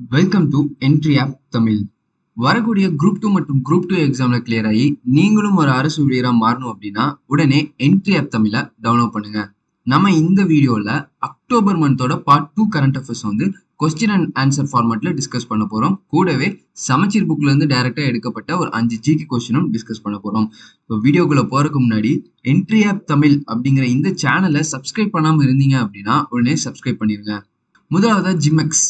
Welcome to entry app Tamil வரக்கூடிய group two மற்றும் group two எக்ஸாமில் கிளியர் ஆகி நீங்களும் ஒரு அரசு ஊழியராக மாறணும் அப்படின்னா உடனே என்ட்ரி ஆப் தமிழை டவுன்லோட் பண்ணுங்க நம்ம இந்த வீடியோவில் அக்டோபர் மந்தோட பார்ட் டூ கரண்ட் அஃபேர்ஸ் வந்து கொஸ்டின் அண்ட் ஆன்சர் ஃபார்மேட்டில் டிஸ்கஸ் பண்ண போகிறோம் கூடவே சமச்சீர் புக்லேருந்து டைரெக்டாக எடுக்கப்பட்ட ஒரு அஞ்சு ஜிகே கொஸ்டினும் டிஸ்கஸ் பண்ண போகிறோம் ஸோ வீடியோக்குள்ளே போகிறதுக்கு முன்னாடி என்ட்ரி ஆப் தமிழ் அப்படிங்கிற இந்த சேனலை சப்ஸ்கிரைப் பண்ணாமல் இருந்தீங்க அப்படின்னா உடனே சப்ஸ்கிரைப் பண்ணிடுங்க முதலாவது JIMEX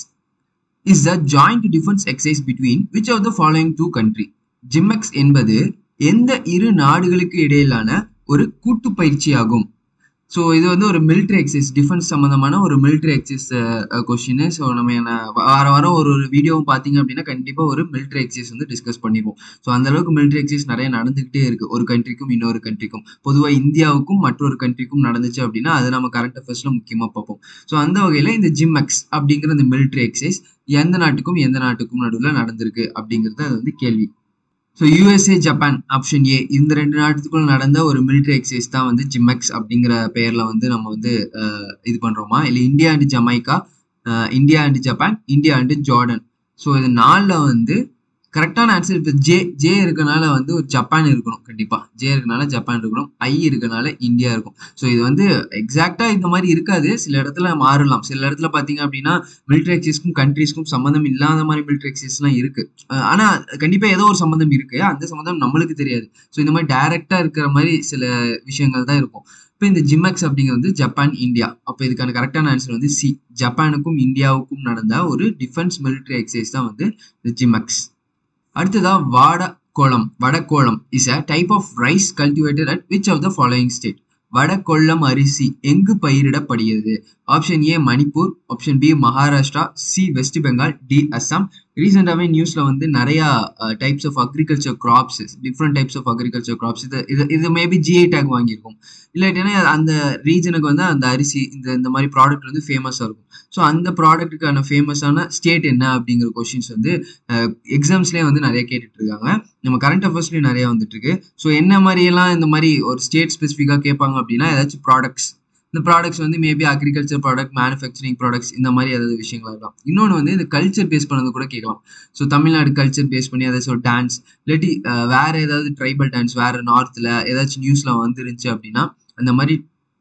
is the joint defence exercise between which of the following two country JIMEX என்பது எந்த இரு நாடுகளுக்கு இடையிலான ஒரு கூட்டு பயிற்சி ஆகும் ஸோ இது வந்து ஒரு மிலிட்ரி எக்ஸைஸ் டிஃபென்ஸ் சம்மந்தமான ஒரு மிலிட்ரி எக்ஸைஸ் கொஷின் ஸோ நம்ம என்ன வார வாரம் ஒரு ஒரு வீடியோவும் பார்த்தீங்க அப்படின்னா கண்டிப்பாக ஒரு மிலிட்ரி எக்ஸைஸ் வந்து டிஸ்கஸ் பண்ணிடுவோம் ஸோ அந்த அளவுக்கு மிலிட்ரி எக்ஸைஸ் நிறைய நடந்துகிட்டே இருக்கு ஒரு கண்ட்ரிக்கும் இன்னொரு கண்ட்ரிக்கும் பொதுவாக இந்தியாவுக்கும் மற்றொரு கண்ட்ரிக்கும் நடந்துச்சு அப்படின்னா அது நம்ம கரண்ட் அஃபேர்ஸ்ல முக்கியமாக பார்ப்போம் ஸோ அந்த வகையில் இந்த ஜிம்எக்ஸ் அப்படிங்கிற இந்த மிலிட்ரி எக்ஸைஸ் எந்த நாட்டுக்கும் எந்த நாட்டுக்கும் நடுவில் நடந்திருக்கு அப்படிங்கிறது அது வந்து கேள்வி so USA Japan option A இந்த ரெண்டு நாட்டுக்குள்ள நடந்த ஒரு மிலிட்ரி எக்ஸசைஸ் தான் வந்து ஜிமெக்ஸ் அப்படிங்கிற பெயர்ல வந்து நம்ம வந்து இது பண்றோமா இல்லை India and Jamaica India and Japan India and Jordan so இது நாலில் வந்து கரெக்டான ஆன்சர் இப்போ ஜே ஜே இருக்கனால வந்து ஒரு ஜப்பான் இருக்கணும் கண்டிப்பாக ஜே இருக்கனால ஜப்பான் இருக்கணும் ஐ இருக்கனால இந்தியா இருக்கும் ஸோ இது வந்து எக்ஸாக்டாக இந்த மாதிரி இருக்காது சில இடத்துல மாறலாம் சில இடத்துல பார்த்தீங்க அப்படின்னா மிலிட்ரி எக்ஸைஸ்க்கும் கண்ட்ரீஸ்க்கும் சம்மந்தம் இல்லாத மாதிரி மிலிட்ரி எக்ஸைஸ்லாம் இருக்கு ஆனால் கண்டிப்பாக ஏதோ ஒரு சம்மந்தம் இருக்கு அந்த சம்மந்தம் நம்மளுக்கு தெரியாது ஸோ இந்த மாதிரி டைரக்டாக இருக்கிற மாதிரி சில விஷயங்கள் தான் இருக்கும் இப்போ இந்த ஜிமெக்ஸ் அப்படிங்கிறது வந்து ஜப்பான் இந்தியா அப்போ இதுக்கான கரெக்டான ஆன்சர் வந்து சி ஜப்பானுக்கும் இந்தியாவுக்கும் நடந்த ஒரு டிஃபென்ஸ் மிலிட்ரி எக்ஸசைஸ் தான் வந்து இந்த ஜிமெக்ஸ் அடுத்ததா Vadakollam Vadakollam is a type of rice cultivated at which of the following state Vadakollam அரிசி எங்கு பயிரிடப்படுகிறது option A Manipur option B Maharashtra C West Bengal D Assam ரீசெண்டாகவே நியூஸில் வந்து நிறையா types of agriculture crops different types of agriculture crops இது இது இது மேபி ஜிஐ டேக் வாங்கியிருக்கும் இல்லாட்டினா அந்த ரீஜனுக்கு வந்து அந்த அரிசி இந்த இந்த மாதிரி ப்ராடக்ட் வந்து ஃபேமஸாக இருக்கும் ஸோ அந்த ப்ராடக்ட்டுக்கான ஃபேமஸான ஸ்டேட் என்ன அப்படிங்கிற கொஷின்ஸ் வந்து எக்ஸாம்ஸ்லேயே வந்து நிறைய கேட்டுட்டு இருக்காங்க நம்ம கரண்ட் அஃபேர்ஸ்லேயும் நிறைய வந்துட்டு இருக்கு ஸோ என்ன மாதிரியெல்லாம் இந்த மாதிரி ஒரு ஸ்டேட் ஸ்பெசிஃபிக்காக கேட்பாங்க அப்படின்னா ஏதாச்சும் ப்ராடக்ட்ஸ் இந்த ப்ராடக்ட்ஸ் வந்து maybe agriculture product manufacturing products இந்த மாதிரி ஏதாவது விஷயங்களா இருக்கலாம் இன்னொன்று வந்து இந்த கல்ச்சர் பேஸ் பண்ணது கூட கேட்கலாம் ஸோ தமிழ்நாடு கல்ச்சர் பேஸ் பண்ணி ஏதாச்சும் ஒரு டான்ஸ் இல்லாட்டி வேற ஏதாவது ட்ரைபல் டான்ஸ் வேற நார்த்தில் ஏதாச்சும் நியூஸ்ல வந்துருந்துச்சு அப்படின்னா அந்த மாதிரி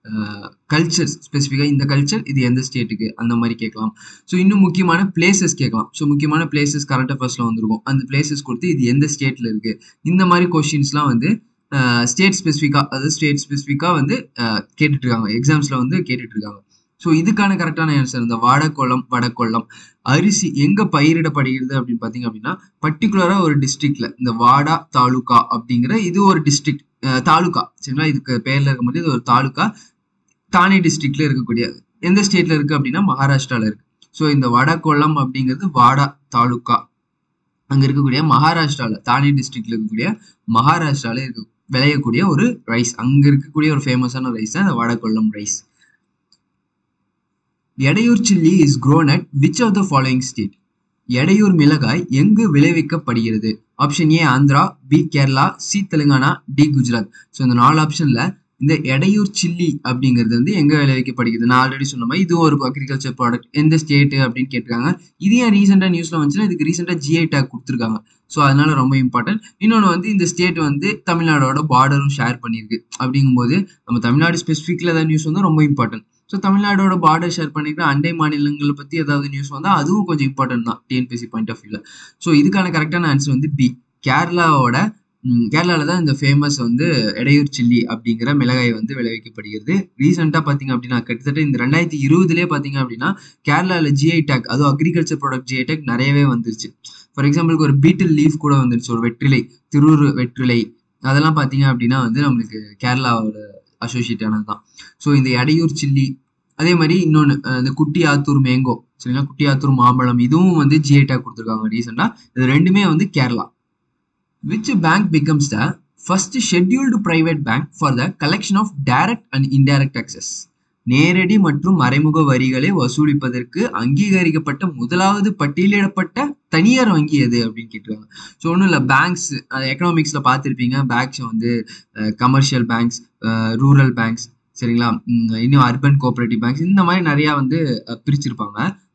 கல்ச்சர் ஸ்பெசிஃபிக்காக இந்த கல்ச்சர் இது எந்த ஸ்டேட்டுக்கு அந்த மாதிரி கேட்கலாம் ஸோ இன்னும் முக்கியமான பிளேசஸ் கேட்கலாம் ஸோ முக்கியமான பிளேசஸ் கரண்ட் அஃபேர்ஸில் வந்திருக்கும் அந்த பிளேசஸ் கொடுத்து இது எந்த ஸ்டேட்டில் இருக்கு இந்த மாதிரி கொஷின்ஸ்லாம் வந்து ஸ்டேட் ஸ்பெசிஃபிக்காக அதாவது ஸ்டேட் ஸ்பெசிஃபிக்காக வந்து கேட்டுட்டு இருக்காங்க எக்ஸாம்ஸில் வந்து கேட்டுட்டு இருக்காங்க ஸோ இதுக்கான கரெக்டான ஆன்சர் இந்த வடகொல்லம் வடகொல்லம் அரிசி எங்க பயிரிடப்படுகிறது அப்படின்னு பார்த்தீங்க அப்படின்னா பர்டிகுலராக ஒரு டிஸ்ட்ரிக்ட்ல இந்த வாடா தாலுகா அப்படிங்கிற இது ஒரு டிஸ்ட்ரிக்ட் தாலுகா சரிங்களா இதுக்கு பேர்ல இருக்க முடியாது இது ஒரு தாலுகா தானே டிஸ்ட்ரிக்ட்ல இருக்கக்கூடிய எந்த ஸ்டேட்ல இருக்கு அப்படின்னா மகாராஷ்டிரால இருக்கு ஸோ இந்த வடகொல்லம் அப்படிங்கிறது வாடா தாலுகா அங்க இருக்கக்கூடிய மகாராஷ்டிரால தானே டிஸ்ட்ரிக்ட்ல இருக்கக்கூடிய மகாராஷ்டிரால இருக்க விளையக்கூடிய ஒரு ரைஸ் அங்க இருக்கக்கூடிய ஒரு ஃபேமஸான ரைஸ் தான் இந்த Vadakollam rice Edayur chilli is grown at which of the following state Edayur மிளகாய் எங்கு விளைவிக்கப்படுகிறது option A Andhra B Kerala C Telangana D Gujarat ஸோ இந்த நாலு ஆப்ஷன்ல இந்த எடையூர் சில்லி அப்படிங்கிறது வந்து எங்க விளைவிக்கப்படுகிறது நான் ஆல்ரெடி சொன்ன மாதிரி இது ஒரு அக்ரிகல்ச்சர் ப்ராடக்ட் எந்த ஸ்டேட் அப்படின்னு கேட்டிருக்காங்க இது ஏன் ரீசெண்டாக நியூஸ்ல வந்துச்சுன்னா இதுக்கு ரீசெண்டாக ஜிஐ டேக் கொடுத்துருக்காங்க ஸோ அதனால ரொம்ப இம்பார்ட்டன்ட் இன்னொன்று வந்து இந்த ஸ்டேட் வந்து தமிழ்நாடோட பார்டரும் ஷேர் பண்ணியிருக்கு அப்படிங்கும்போது நம்ம தமிழ்நாடு ஸ்பெசிஃபிக்ல ஏதாவது நியூஸ் வந்து ரொம்ப இம்பார்ட்டன்ட் ஸோ தமிழ்நாடோட பார்டர் ஷேர் பண்ணிக்கிற அண்டை மாநிலங்களை பற்றி ஏதாவது நியூஸ் வந்தால் அதுவும் கொஞ்சம் இம்பார்ட்டன்ட் தான் டிஎன்பிசி பாயிண்ட் ஆஃப் வியூவில் ஸோ இதுக்கான கரெக்டான ஆன்சர் வந்து பி கேரளாவோட கேரளாவில் தான் இந்த ஃபேமஸ் வந்து எடையூர் சில்லி அப்படிங்கிற மிளகாய் வந்து விளைவிக்கப்படுகிறது ரீசெண்டாக பார்த்தீங்க அப்படின்னா கிட்டத்தட்ட இந்த ரெண்டாயிரத்தி இருபதுலேயே பார்த்தீங்க அப்படின்னா கேரளாவில் ஜிஐ டேக் அதுவும் அக்ரிகல்ச்சர் ப்ராடக்ட் ஜிஐ டேக் நிறையவே வந்துருச்சு ஃபார் எக்ஸாம்பிளுக்கு ஒரு பீட்டில் லீஃப் கூட வந்துருச்சு ஒரு வெற்றிலை திருூர் வெற்றிலை அதெல்லாம் பார்த்தீங்க அப்படின்னா வந்து நம்மளுக்கு கேரளாவோட அசோசியேட் ஆனது தான் ஸோ இந்த எடையூர் சில்லி அதே மாதிரி இன்னொன்று இந்த குட்டி ஆத்தூர் மேங்கோ சரிங்களா குட்டி ஆத்தூர் மாம்பழம் இதுவும் வந்து ஜிஐ டேக் கொடுத்துருக்காங்க ரீசெண்டாக இது ரெண்டுமே வந்து Kerala which bank becomes the first scheduled private bank for the collection of direct and indirect taxes நேரடி மற்றும் மறைமுக வரிகளை வசூலிப்பதற்கு அங்கீகரிக்கப்பட்ட முதலாவது பட்டியலிடப்பட்ட தனியார் வங்கி எது அப்படின்னு கேட்டுருக்காங்க ஸோ ஒன்றும் இல்லை பேங்க்ஸ் எக்கனாமிக்ஸில் பார்த்துருப்பீங்க பேங்க்ஸ் வந்து கமர்ஷியல் பேங்க்ஸ் ரூரல் பேங்க்ஸ் சரிங்களா இன்னும் அர்பன் கோஆபரேட்டிவ் பேங்க்ஸ் இந்த மாதிரி நிறையா வந்து பிரிச்சிருப்பாங்க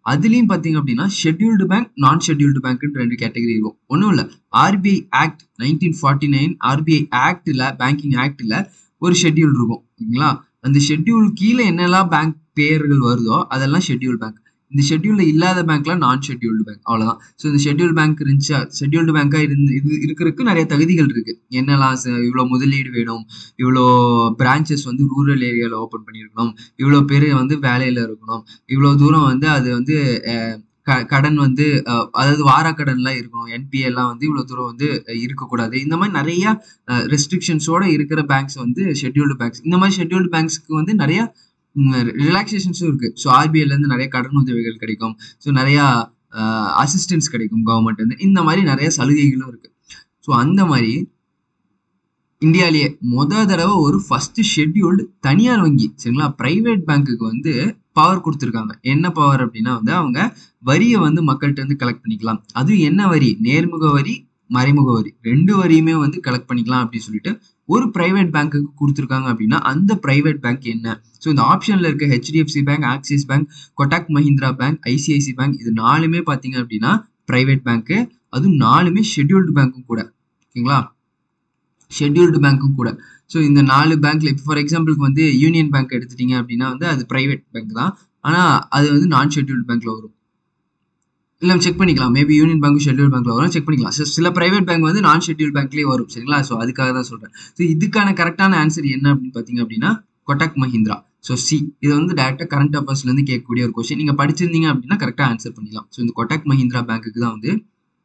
அதுலயும் பாத்தீங்க அப்படின்னா ஷெட்யூல்டு பேங்க் நான் ஷெட்யூல்டு பேங்க்னு ரெண்டு கேட்டகரி இருக்கும் ஒன்றும் இல்லை RBI act nineteen forty nine RBI ஆக்ட்ல பேங்கிங் ஆக்ட்ல ஒரு ஷெட்யூல் இருக்கும் ஓகேங்களா அந்த ஷெட்யூல் கீழே என்னெல்லாம் பேங்க் பெயர்கள் வருதோ அதெல்லாம் ஷெட்யூல் பேங்க் இந்த ஷெட்யூல்ல இல்லாத பேங்க்ல நான் ஷெட்யூல்டு பேங்க் அவ்வளவுதான் ஸோ இந்த ஷெட்யூல் பேங்க் இருந்துச்சா ஷெட்யூல்டு பேங்க்கா இருந்து இது இருக்கிறதுக்கு நிறைய தகுதிகள் இருக்கு என்னெல்லாம் இவ்வளோ முதலீடு வேணும் இவ்வளோ பிரான்ச்சஸ் வந்து ரூரல் ஏரியாவில் ஓப்பன் பண்ணியிருக்கணும் இவ்வளோ பேர் வந்து வேலையில இருக்கணும் இவ்வளோ தூரம் வந்து அது வந்து கடன் வந்து அதாவது வார கடன்லாம் இருக்கணும் என்பிஏ எல்லாம் வந்து இவ்வளோ தூரம் வந்து இருக்கக்கூடாது இந்த மாதிரி நிறைய ரெஸ்ட்ரிக்ஷன்ஸோட இருக்கிற பேங்க்ஸ் வந்து ஷெட்யூல்டு பேங்க்ஸ் இந்த மாதிரி ஷெட்யூல்டு பேங்க்ஸ்க்கு வந்து நிறைய ரிலாக்ஸேஷன்ஸும் இருக்கு ஸோ ஆர்பிஐலேருந்து நிறைய கடன் உதவிகள் கிடைக்கும் ஸோ நிறையா அசிஸ்டன்ஸ் கிடைக்கும் கவர்மெண்ட் வந்து இந்த மாதிரி நிறைய சலுகைகளும் இருக்கு ஸோ அந்த மாதிரி இந்தியாலேயே முத தடவை ஒரு ஃபர்ஸ்ட் ஷெட்யூல்டு தனியார் வங்கி சரிங்களா பிரைவேட் பேங்க்குக்கு வந்து பவர் கொடுத்துருக்காங்க என்ன பவர் அப்படின்னா வந்து அவங்க வரியை வந்து மக்கள்கிட்ட வந்து கலெக்ட் பண்ணிக்கலாம் அதுவும் என்ன வரி நேர்முக வரி மறைமுக வரி ரெண்டு வரியுமே வந்து கலெக்ட் பண்ணிக்கலாம் அப்படின்னு சொல்லிட்டு ஒரு பிரைவேட் பேங்க்குக்கு கொடுத்துருக்காங்க அப்படின்னா அந்த பிரைவேட் பேங்க் என்ன ஸோ இந்த ஆப்ஷன்ல இருக்க HDFC bank Axis bank Kotak Mahindra bank ICICI bank இது நாலுமே பார்த்தீங்க அப்படின்னா பிரைவேட் பேங்க்கு அதுவும் நாலுமே ஷெட்யூல்டு பேங்க்கும் கூட ஓகேங்களா ஷெட்யூல்டு பேங்க்கும் கூட ஸோ இந்த நாலு பேங்க்ல இப்போ ஃபார் எக்ஸாம்பிளுக்கு வந்து யூனியன் பேங்க் எடுத்துட்டீங்க அப்படின்னா வந்து அது பிரைவேட் பேங்க் தான் ஆனால் அது வந்து நான் ஷெட்யூல்டு பேங்க்ல வரும் இல்லை செக் பண்ணிக்கலாம் மேபி யூனியன் பேங்க் ஷெட்யூல் பேங்க்ல வரும் செக் பண்ணிக்கலாம் ஸோ சில பிரைவேட் பேங்க் வந்து நான் ஷெட்யூல் பேங்க்லேயே வரும் சரிங்களா ஸோ அதுக்காக தான் சொல்கிறேன் ஸோ இதுக்கான கரெக்டான ஆன்சர் என்ன அப்படின்னு பார்த்தீங்க அப்படின்னா கொட்டாக் மஹிந்திரா ஸோ சி இது வந்து டேரெக்டாக கரண்ட் அஃபேர்ஸ்லேருந்து கேட்கக்கூடிய ஒரு கொஸ்டின் நீங்கள் படிச்சிருந்தீங்க அப்படின்னா கரெக்டாக ஆன்சர் பண்ணிடலாம் ஸோ இந்த கொட்டாக் மஹிந்திரா பேங்க்குக்கு தான் வந்து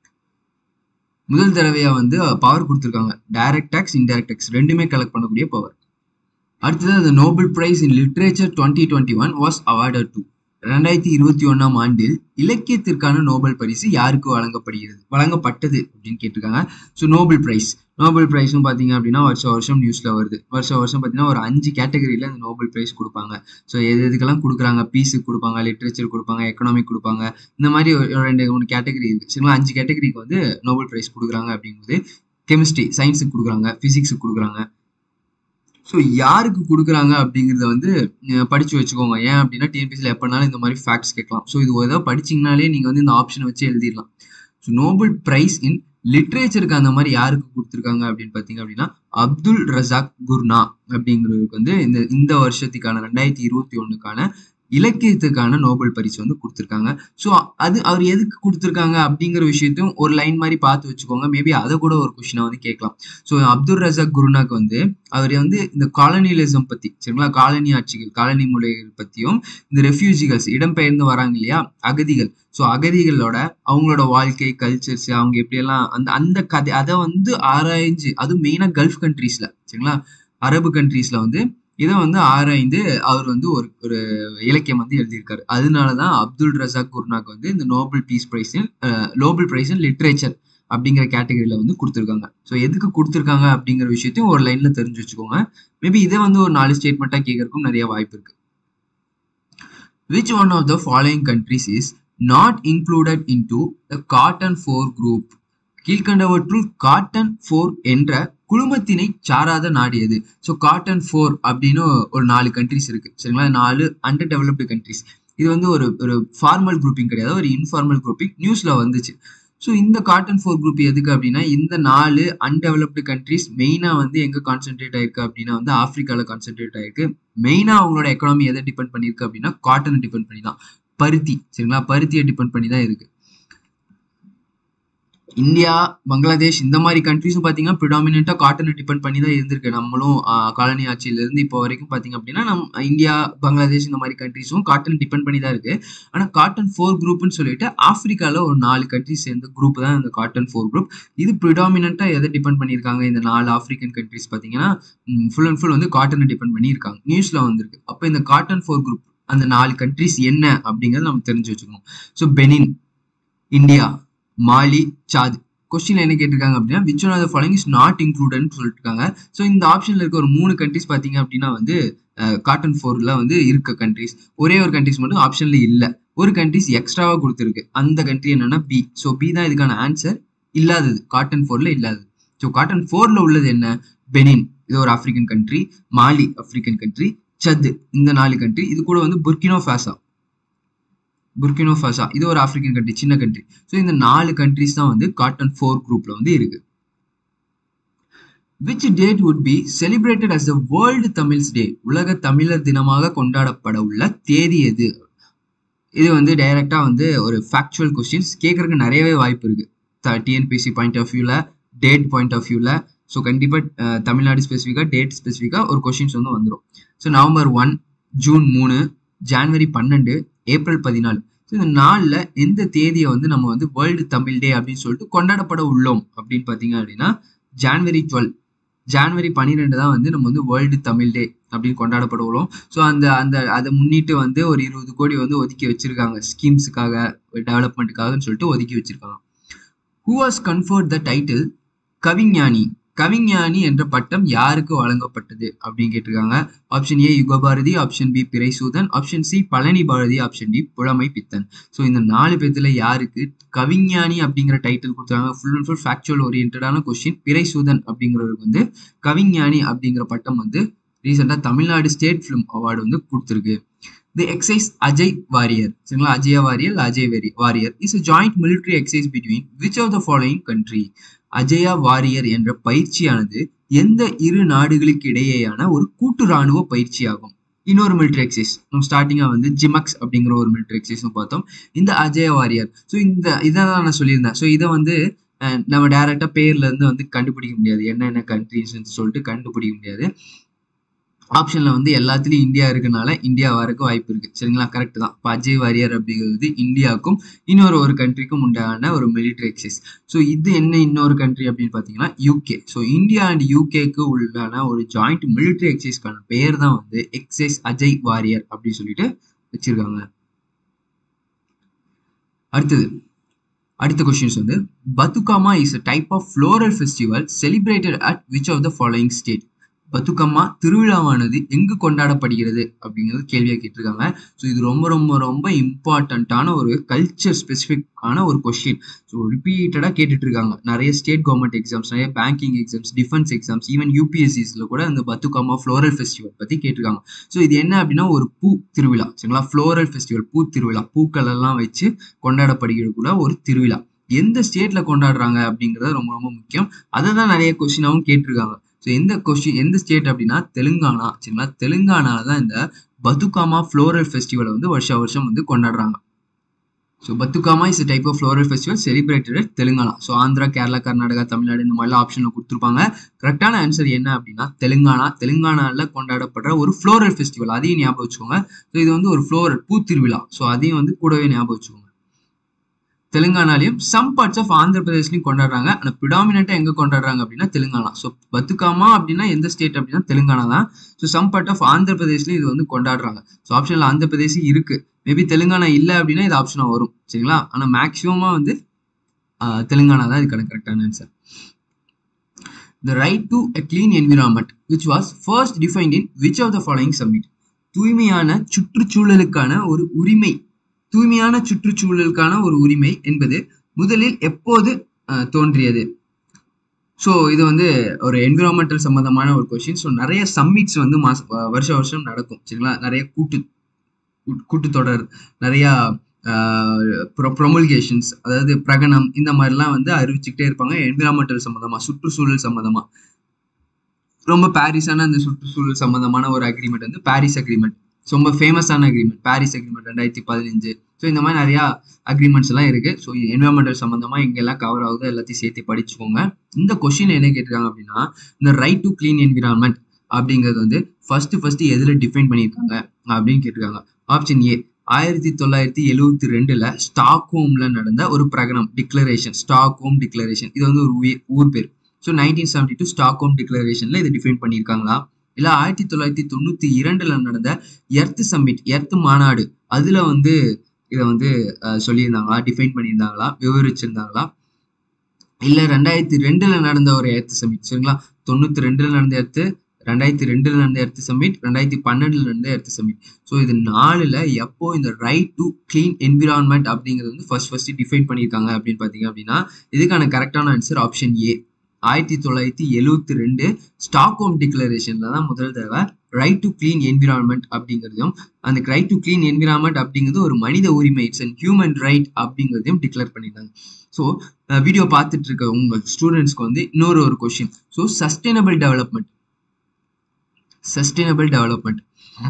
முதல் தடவையாக வந்து பவர் கொடுத்துருக்காங்க டைரக்ட் டேக்ஸ் இன்டைரக்ட் டேக்ஸ் ரெண்டுமே கலெக்ட் பண்ணக்கூடிய பவர் அடுத்தது அந்த Nobel prize in literature twenty twenty one was awarded to ரெண்டாயிரத்தி இருபத்தி ஒன்னாம் ஆண்டில் இலக்கியத்திற்கான நோபல் பரிசு யாருக்கு வழங்கப்படுகிறது வழங்கப்பட்டது அப்படின்னு கேட்டிருக்காங்க ஸோ நோபல் பிரைஸ் நோபல் பிரைஸும் பார்த்தீங்க அப்படின்னா வருஷம் வருஷம் நியூஸில் வருது வருஷம் வருஷம் பார்த்தீங்கன்னா ஒரு அஞ்சு கேட்டகரியில் இந்த நோபல் பிரைஸ் கொடுப்பாங்க ஸோ எது எதுக்கெல்லாம் கொடுக்குறாங்க பீஸுக்கு கொடுப்பாங்க லிட்ரேச்சர் கொடுப்பாங்க எக்கனாமிக் கொடுப்பாங்க இந்த மாதிரி ஒரு ரெண்டு மூணு கேட்டகரி இருக்குது சரிங்களா அஞ்சு கேட்டகரிக்கு வந்து நோபல் பிரைஸ் கொடுக்குறாங்க அப்படிங்கும்போது கெமிஸ்ட்ரி சயின்ஸுக்கு கொடுக்குறாங்க ஃபிசிக்ஸுக்கு கொடுக்குறாங்க ஸோ யாருக்கு கொடுக்குறாங்க அப்படிங்கிறத வந்து படித்து வச்சுக்கோங்க ஏன் அப்படின்னா டிஎன்பிசியில் எப்போனாலும் இந்த மாதிரி ஃபேக்ட்ஸ் கேட்கலாம் ஸோ இது ஏதாவது படிச்சிங்கனாலே நீங்கள் வந்து இந்த ஆப்ஷனை வச்சு எழுதிடலாம் ஸோ நோபல் ப்ரைஸ் இன் லிட்ரேச்சருக்கு அந்த மாதிரி யாருக்கு கொடுத்துருக்காங்க அப்படின்னு பார்த்தீங்க அப்படின்னா அப்துல் ரசாக் குர்னா அப்படிங்கிறவருக்கு வந்து இந்த இந்த வருஷத்துக்கான ரெண்டாயிரத்தி இருபத்தி ஒன்றுக்கான இலக்கியத்துக்கான நோபல் பரிசு வந்து கொடுத்துருக்காங்க ஸோ அது அவர் எதுக்கு கொடுத்துருக்காங்க அப்படிங்கிற விஷயத்தையும் ஒரு லைன் மாதிரி பார்த்து வச்சுக்கோங்க மேபி அதை கூட ஒரு கொஷினாக வந்து கேட்கலாம் ஸோ அப்துல் ரசாக் குருனாக்கு வந்து அவர் வந்து இந்த காலனியலிசம் பற்றி சரிங்களா காலனி ஆட்சிகள் காலனி முறைகள் பற்றியும் இந்த ரெஃப்யூஜிகல்ஸ் இடம்பெயர்ந்து வராங்க இல்லையா அகதிகள் ஸோ அகதிகளோட அவங்களோட வாழ்க்கை கல்ச்சர்ஸ் அவங்க எப்படியெல்லாம் அந்த அந்த கதை அதை வந்து ஆராய்ஞ்சு அதுவும் மெயினாக கல்ஃப் கண்ட்ரீஸில் சரிங்களா அரபு கண்ட்ரீஸில் வந்து இதை வந்து ஆராய்ந்து அவர் வந்து ஒரு ஒரு இலக்கியம் வந்து எழுதியிருக்காரு அதனால தான் அப்துல் ரசாக் குர்னாக்கு வந்து இந்த Nobel peace prize Nobel prize in literature அப்படிங்கிற கேட்டகரியில வந்து கொடுத்துருக்காங்க ஸோ எதுக்கு கொடுத்துருக்காங்க அப்படிங்கிற விஷயத்தையும் ஒரு லைன்ல தெரிஞ்சு வச்சுக்கோங்க மேபி இதை வந்து ஒரு நாலு ஸ்டேட்மெண்ட்டாக கேட்கறதுக்கும் நிறைய வாய்ப்பு இருக்கு which one of the following countries is not included in to the cotton four group கீழ்கண்டவற்றுள் காட்டன் ஃபோர் என்ற குழுமத்தினை சாராத நாடு எது ஸோ காட்டன் ஃபோர் அப்படின்னு ஒரு நாலு கண்ட்ரிஸ் இருக்கு சரிங்களா நாலு அண்டர் டெவலப்டு கண்ட்ரிஸ் இது வந்து ஒரு ஒரு ஃபார்மல் குரூப்பிங் கிடையாது ஒரு இன்ஃபார்மல் குரூப்பிங் நியூஸ்ல வந்துச்சு ஸோ இந்த காட்டன் ஃபோர் குரூப் எதுக்கு அப்படின்னா இந்த நாலு அன்டெவலப்டு கண்ட்ரிஸ் மெயினாக வந்து எங்கே கான்சென்ட்ரேட் ஆயிருக்கு அப்படின்னா வந்து ஆஃப்ரிக்காவில் கான்சென்ட்ரேட் ஆயிருக்கு மெயினாக அவங்களோட எக்கனாமி எதை டிபெண்ட் பண்ணியிருக்கு அப்படின்னா காட்டனை டிபெண்ட் பண்ணி தான் பருத்தி சரிங்களா பருத்தியை டிபெண்ட் பண்ணி தான் இருக்கு இந்தியா பங்களாதேஷ் இந்த மாதிரி கண்ட்ரிஸும் பார்த்தீங்கன்னா ப்ரிடாமினாக காட்டனை டிபெண்ட் பண்ணி தான் இருந்திருக்கு நம்மளும் காலனி ஆட்சியிலேருந்து இப்போ வரைக்கும் பார்த்தீங்க அப்படின்னா நம்ம இந்தியா பங்களாதேஷ் இந்த மாதிரி கண்ட்ரிஸும் காட்டன் டிபெண்ட் பண்ணி தான் இருக்கு ஆனால் காட்டன் ஃபோர் குரூப்னு சொல்லிட்டு ஆஃப்ரிக்காவில் ஒரு நாலு கண்ட்ரிஸ் சேர்ந்த குரூப் தான் இந்த காட்டன் ஃபோர் குரூப் இது ப்ரிடாமினாக எதை டிபெண்ட் பண்ணியிருக்காங்க இந்த நாலு ஆஃப்ரிக்கன் கண்ட்ரிஸ் பார்த்தீங்கன்னா ஃபுல் அண்ட் ஃபுல் வந்து காட்டனை டிபெண்ட் பண்ணியிருக்காங்க நியூஸில் வந்திருக்கு அப்போ இந்த காட்டன் ஃபோர் குரூப் அந்த நாலு கண்ட்ரிஸ் என்ன அப்படிங்கிறத நம்ம தெரிஞ்சு வச்சுக்கணும் so Benin India Mali Chad question என்ன கேட்டிருக்காங்க அப்படின்னா which one of the following is not இன்க்ளூடட்னு சொல்லிட்டுருக்காங்க ஸோ இந்த ஆப்ஷனில் இருக்க ஒரு மூணு கண்ட்ரிஸ் பார்த்தீங்க அப்படின்னா வந்து காட்டன் ஃபோரில் வந்து இருக்க கண்ட்ரிஸ் ஒரே ஒரு கண்ட்ரிஸ் மட்டும் ஆப்ஷனில் இல்லை ஒரு கண்ட்ரிஸ் எக்ஸ்ட்ராவாக கொடுத்துருக்கு அந்த கண்ட்ரி என்னன்னா பி ஸோ பி தான் இதுக்கான ஆன்சர் இல்லாதது காட்டன் ஃபோரில் இல்லாதது ஸோ காட்டன் ஃபோரில் உள்ளது என்ன பெனின் இது ஒரு African country Mali African country Chad இந்த நாலு கண்ட்ரி இது கூட வந்து புர்கினோ ஃபேசா புர்கினோ ஃபசா இது ஒரு ஆப்பிரிக்கன் கண்ட்ரி சின்ன கண்ட்ரி ஸோ இந்த நாலு கண்ட்ரிஸ் தான் வந்து காட்டன் ஃபோர் குரூப்ல வந்து இருக்கு which date would be celebrated as the world Tamils day உலக தமிழர் தினமாக கொண்டாடப்பட உள்ள தேதி எது இது வந்து டைரக்டா வந்து ஒரு ஃபேக்சுவல் கொஸ்டின்ஸ் கேட்கறதுக்கு நிறையவே வாய்ப்பு இருக்கு டிஎன்பிசி பாயிண்ட் ஆஃப் வியூல டேட் பாயிண்ட் ஆஃப் வியூல ஸோ கண்டிப்பாக தமிழ்நாடு ஸ்பெசிஃபிக்காக டேட் ஸ்பெசிஃபிக்காக ஒரு கொஷின்ஸ் வந்து வந்துடும் ஸோ நவம்பர் ஒன் ஜூன் மூணு ஜான்வரி பன்னெண்டு ஏப்ரல் பதினாலு ஸோ இந்த நாளில் எந்த தேதியை வந்து நம்ம வந்து வேர்ல்டு தமிழ் டே அப்படின்னு சொல்லிட்டு கொண்டாடப்பட உள்ளோம் அப்படின்னு பார்த்தீங்க அப்படின்னா ஜான்வரி டுவெல் ஜான்வரி பன்னிரெண்டு தான் வந்து நம்ம வந்து வேர்ல்டு தமிழ் டே அப்படின்னு கொண்டாடப்பட உள்ளோம் ஸோ அந்த அந்த அதை முன்னிட்டு வந்து ஒரு இருபது கோடி வந்து ஒதுக்கி வச்சிருக்காங்க ஸ்கீம்ஸுக்காக டெவலப்மெண்ட்டுக்காகன்னு சொல்லிட்டு ஒதுக்கி வச்சிருக்காங்க who was conferred the title கவிஞானி கவிஞானி என்ற பட்டம் யாருக்கு வழங்கப்பட்டது அப்படின்னு கேட்டிருக்காங்க option A Yugabharathi option B Piraisoodan option C Palani Bharathi option D Pulamai Pithan so இந்த நாலு பேர்த்துல யாருக்கு கவிஞானி அப்படிங்கிற டைட்டில் கொடுத்தாங்க ஃபுல் அண்ட் ஃபுல் ஃபேக்சுவல் ஓரியன்டான கொஸ்டின் பிறைசூதன் அப்படிங்கிறவருக்கு வந்து கவிஞானி அப்படிங்கிற பட்டம் வந்து ரீசெண்டாக தமிழ்நாடு ஸ்டேட் ஃபிலிம் அவார்டு வந்து கொடுத்துருக்கு தி எக்ஸைஸ் அஜய் வாரியர் சரிங்களா Ajaya warrior Ajay very warrior is a joint military exercise between which of the following country Ajaya warrior என்ற பயிற்சியானது எந்த இரு நாடுகளுக்கு இடையேயான ஒரு கூட்டு ராணுவ பயிற்சியாகும் இன்னொரு மிலிட்ரி எக்ஸைஸ் நம்ம ஸ்டார்டிங்காக வந்து ஜிமக்ஸ் அப்படிங்கிற ஒரு மிலிட்ரி எக்ஸைஸும் பார்த்தோம் இந்த அஜய வாரியர் ஸோ இந்த இதை தான் நான் சொல்லியிருந்தேன் ஸோ இதை வந்து நம்ம டேரெக்டாக பேர்ல இருந்து வந்து கண்டுபிடிக்க முடியாது என்னென்ன கண்ட்ரிஸ்ன்னு சொல்லிட்டு கண்டுபிடிக்க முடியாது ஆப்ஷன்ல வந்து எல்லாத்துலயும் இந்தியா இருக்கனால இந்தியா வரக்கு வாய்ப்பு இருக்கு சரிங்களா கரெக்ட் தான் இப்போ அஜய் வாரியர் அப்படிங்கிறது இந்தியாவுக்கும் இன்னொரு ஒரு கண்ட்ரிக்கும் உண்டான ஒரு மிலிட்ரி எக்ஸைஸ் ஸோ இது என்ன இன்னொரு கண்ட்ரி அப்படின்னு பார்த்தீங்கன்னா யூகே ஸோ இந்தியா அண்ட் யூகேக்கு உள்ளான ஒரு ஜாயிண்ட் மிலிட்ரி எக்ஸைஸ்க்கான பெயர் தான் வந்து எக்ஸைஸ் அஜய் வாரியர் அப்படின்னு சொல்லிட்டு வச்சிருக்காங்க அடுத்தது அடுத்த கொஸ்டின்ஸ் வந்து Bathukamma is a type of floral festival celebrated at which of the following state Bathukamma திருவிழாவானது எங்கு கொண்டாடப்படுகிறது அப்படிங்கிறது கேள்வியாக கேட்டிருக்காங்க ஸோ இது ரொம்ப ரொம்ப ரொம்ப இம்பார்ட்டண்ட்டான ஒரு கல்ச்சர் ஸ்பெசிஃபிக்கான ஒரு கொஸ்டின் ஸோ ரிப்பீட்டடாக கேட்டுட்டு இருக்காங்க நிறைய ஸ்டேட் கவர்மெண்ட் எக்ஸாம்ஸ் நிறைய banking exams defence exams even யூபிஎஸ்சிஸில் கூட அந்த பத்துக்கம்மா ஃப்ளோரல் ஃபெஸ்டிவல் பற்றி கேட்டிருக்காங்க ஸோ இது என்ன அப்படின்னா ஒரு பூ திருவிழா சரிங்களா ஃப்ளோரல் ஃபெஸ்டிவல் பூ திருவிழா பூக்கள் எல்லாம் வச்சு கொண்டாடப்படுகிறது கூட ஒரு திருவிழா எந்த ஸ்டேட்ல கொண்டாடுறாங்க அப்படிங்கிறது ரொம்ப ரொம்ப முக்கியம் அதை தான் நிறைய கொஸ்டினாவும் கேட்டிருக்காங்க ஸோ எந்த கொஸ்டின் எந்த ஸ்டேட் அப்படின்னா தெலுங்கானா சரிங்களா தெலுங்கானால தான் இந்த பத்துகாமா ஃப்ளோரல் ஃபெஸ்டிவலை வந்து வருஷ வருஷம் வந்து கொண்டாடுறாங்க so Bathukamma is type of floral festival celebrated Telangana so Andhra Kerala Karnataka Tamil Nadu இந்த மாதிரிலாம் ஆப்ஷனில் கொடுத்துருப்பாங்க கரெக்டான ஆன்சர் என்ன அப்படின்னா தெலுங்கானா தெலுங்கானாவில் கொண்டாடப்படுற ஒரு ஃப்ளோரல் ஃபெஸ்டிவல் அதையும் ஞாபகம் வச்சுக்கோங்க ஸோ இது வந்து ஒரு ஃப்ளோரல் பூ திருவிழா ஸோ அதையும் வந்து கூடவே ஞாபகம் வச்சுக்கோங்க தெலுங்கானாலையும் சம் பார்ட்ஸ் ஆஃப் ஆந்திர பிரதேஷ்லையும் கொண்டாடுறாங்க ஆனால் ப்ரிடாமினா எங்க கொண்டாடுறாங்க அப்படின்னா தெலுங்கானா ஸோ பத்துக்காமா அப்படின்னா எந்த ஸ்டேட் அப்படின்னா தெலுங்கானா தான் so some part of Andhra பிரதேஷ்லையும் இது வந்து கொண்டாடுறாங்க ஸோ ஆப்ஷனில் ஆந்திர பிரதேஷ் இருக்கு மேபி தெலுங்கானா இல்லை அப்படின்னா இது ஆப்ஷனாக வரும் சரிங்களா ஆனால் மேக்ஸிமமாக வந்து தெலுங்கானா தான் இதுக்கான கரெக்டான answer The right to a clean environment, which was first defined in which of the following summit? தூய்மையான சுற்றுச்சூழலுக்கான ஒரு உரிமை தூய்மையான சுற்றுச்சூழலுக்கான ஒரு உரிமை என்பது முதலில் எப்போது தோன்றியது ஸோ இது வந்து ஒரு என்விரான்மெண்டல் சம்மந்தமான ஒரு கொஷின் ஸோ நிறைய சம்மிட்ஸ் வந்து மாச வருஷ வருஷம் நடக்கும் சரிங்களா நிறைய கூட்டு கூட்டுத்தொடர் நிறையா ப்ரொமல்கேஷன்ஸ் அதாவது பிரகடனம் இந்த மாதிரிலாம் வந்து அறிவிச்சுக்கிட்டே இருப்பாங்க என்விரான்மெண்டல் சம்மந்தமாக சுற்றுச்சூழல் சம்மந்தமாக ரொம்ப பாரிஸான அந்த சுற்றுச்சூழல் சம்மந்தமான ஒரு அக்ரிமெண்ட் வந்து பாரிஸ் அக்ரிமெண்ட் ரொம்ப ஃபேமஸான அக்ரிமெண்ட் பாரிஸ் அக்ரிமெண்ட் ரெண்டாயிரத்தி பதினஞ்சு ஸோ இந்த மாதிரி நிறையா அக்ரிமெண்ட்ஸ் எல்லாம் இருக்கு ஸோ என்வரன்மெண்டல் சம்மந்தமாக எங்கெல்லாம் கவர் ஆகுதோ எல்லாத்தையும் சேர்த்து படிச்சுக்கோங்க இந்த கொஸ்டின் என்ன கேட்டிருக்காங்க அப்படின்னா இந்த ரைட் டு கிளீன் என்விரான்மெண்ட் அப்படிங்கிறது வந்து ஃபர்ஸ்ட் ஃபர்ஸ்ட் எதில் டிஃபைன் பண்ணியிருக்காங்க அப்படின்னு கேட்டிருக்காங்க ஆப்ஷன் ஏ ஆயிரத்தி தொள்ளாயிரத்தி எழுவத்தி ரெண்டுல ஸ்டாக்ஹோம்ல நடந்த ஒரு பிரகடனம் டிக்ளரேஷன் ஸ்டாக்ஹோம் டிக்ளரேஷன் இது வந்து ஒரு ஊர் பேர் so nineteen seventy two Stockholm டிக்ளரேஷன்ல இதை டிஃபைன் பண்ணியிருக்காங்களா இல்ல ஆயிரத்தி தொள்ளாயிரத்தி தொண்ணூத்தி இரண்டுல நடந்த எர்த் சம்மிட் எர்த் மாநாடு அதுல வந்து இதை வந்து சொல்லியிருந்தாங்களா டிஃபைன் பண்ணியிருந்தாங்களா விவரிச்சிருந்தாங்களா இல்ல ரெண்டாயிரத்தி ரெண்டுல நடந்த ஒரு எர்த் சம்மிட் சரிங்களா தொண்ணூத்தி ரெண்டுல நடந்த எர்த்து ரெண்டாயிரத்தி ரெண்டுல நடந்த எர்த் சம்மிட் ரெண்டாயிரத்தி பன்னெண்டுல நடந்த எர்த் சம்மிட் ஸோ இது நாலுல எப்போ இந்த ரைட் டு கிளீன் என்விரான்மெண்ட் அப்படிங்கிறது வந்து ஃபர்ஸ்ட் ஃபர்ஸ்ட் டிஃபைன் பண்ணியிருக்காங்க அப்படின்னு பாத்தீங்க அப்படின்னா இதுக்கான கரெக்டான ஆன்சர் ஆப்ஷன் ஏ ஆயிரத்தி தொள்ளாயிரத்தி எழுவத்தி ரெண்டு ஸ்டாக்ஹோம் டிக்ளரேஷன்ல தான் முதல் தடவை ரைட் டு கிளீன் என்விரான்மெண்ட் அப்படிங்கிறதையும் அந்த ரைட் டு கிளீன் என்விரான்மெண்ட் அப்படிங்கிறது ஒரு மனித உரிமை இட்ஸ் அண்ட் ஹியூமன் ரைட் அப்படிங்கிறதையும் டிக்ளேர் பண்ணியிருந்தாங்க ஸோ வீடியோ பார்த்துட்டு இருக்க உங்கள் ஸ்டூடெண்ட்ஸ்க்கு வந்து இன்னொரு ஒரு question so sustainable development sustainable development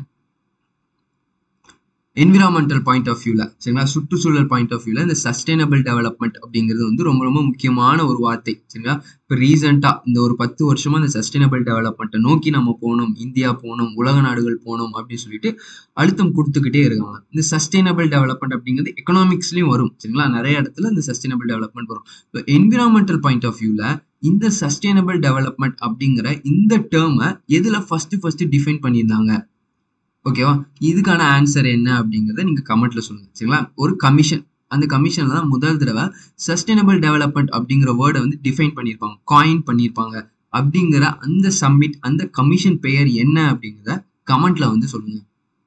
environmental point of வியூவில் சரிங்களா சுற்றுச்சூழல் பாயிண்ட் ஆஃப் வியூவில் இந்த சஸ்டைனபிள் டெவலப்மெண்ட் அப்படிங்கிறது வந்து ரொம்ப ரொம்ப முக்கியமான ஒரு வார்த்தை சரிங்களா இப்போ ரீசெண்டாக இந்த ஒரு பத்து வருஷமாக இந்த சஸ்டைனபிள் டெவலப்மெண்ட்டை நோக்கி நம்ம போகணும் இந்தியா போகணும் உலக நாடுகள் போகணும் அப்படின்னு சொல்லிட்டு அழுத்தம் கொடுத்துக்கிட்டே இருக்காங்க இந்த சஸ்டைனபிள் டெவலப்மெண்ட் அப்படிங்கிறது எக்கனாமிக்ஸ்லையும் வரும் சரிங்களா நிறைய இடத்துல இந்த சஸ்டைனபிள் டெவலப்மெண்ட் வரும் இப்போ என்விரான்மெண்டல் பாயிண்ட் ஆஃப் வியூவில் இந்த சஸ்டைனபிள் டெவலப்மெண்ட் அப்படிங்கிற இந்த டேர்மை எதில் ஃபர்ஸ்ட் ஃபர்ஸ்ட் டிஃபைன் பண்ணியிருந்தாங்க ஓகேவா இதுக்கான ஆன்சர் என்ன அப்படிங்கிறத நீங்க கமெண்ட்ல சொல்லுங்க சரிங்களா ஒரு கமிஷன் அந்த கமிஷன்ல தான் முதல் தடவை சஸ்டைனபிள் டெவலப்மெண்ட் அப்படிங்கிற வேர்டை வந்து டிஃபைன் பண்ணியிருப்பாங்க காயின் பண்ணியிருப்பாங்க அப்படிங்கிற அந்த சம்மிட் அந்த கமிஷன் பெயர் என்ன அப்படிங்கிறத கமெண்ட்ல வந்து சொல்லுங்க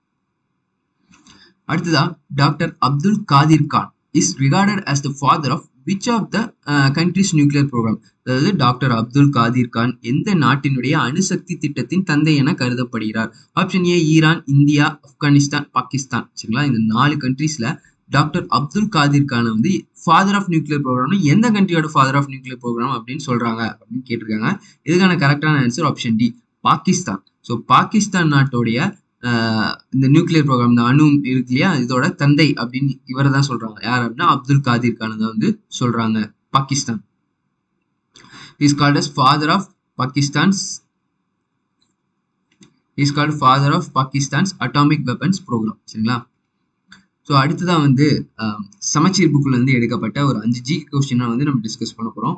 அடுத்ததா doctor Abdul Qadeer Khan is recorded as the father of which of the countries nuclear program அதாவது டாக்டர் அப்துல் காதிர் கான் எந்த நாட்டினுடைய அணுசக்தி திட்டத்தின் தந்தை என கருதப்படுகிறார் option A Iran India Afghanistan Pakistan சரிங்களா இந்த நாலு கண்ட்ரீஸ்ல டாக்டர் அப்துல் காதிர் கானை வந்து ஃபாதர் ஆஃப் நியூக்ளியர் ப்ரோக்ராம்னா எந்த கண்ட்ரியோட ஃபாதர் ஆஃப் நியூக்ளியர் ப்ரோக்ராம் அப்படின்னு சொல்றாங்க அப்படின்னு கேட்டிருக்காங்க இதுக்கான கரெக்டான answer option D Pakistan so Pakistan நாட்டுடைய இந்த நியூக்ளியர் ப்ரோக்ராம் இந்த அணு இருக்கு இல்லையா இதோட தந்தை அப்படின்னு இவரை தான் சொல்றாங்க யார் அப்படின்னா அப்துல் காதிர் கான் தான் வந்து சொல்றாங்க Pakistan is called as father of Pakistan's is called father of Pakistan's atomic weapons program சரிங்களா ஸோ அடுத்ததான் வந்து சமச்சீர் புக்கில் இருந்து எடுக்கப்பட்ட ஒரு அஞ்சு ஜி கொஸ்டினை வந்து நம்ம டிஸ்கஸ் பண்ண போகிறோம்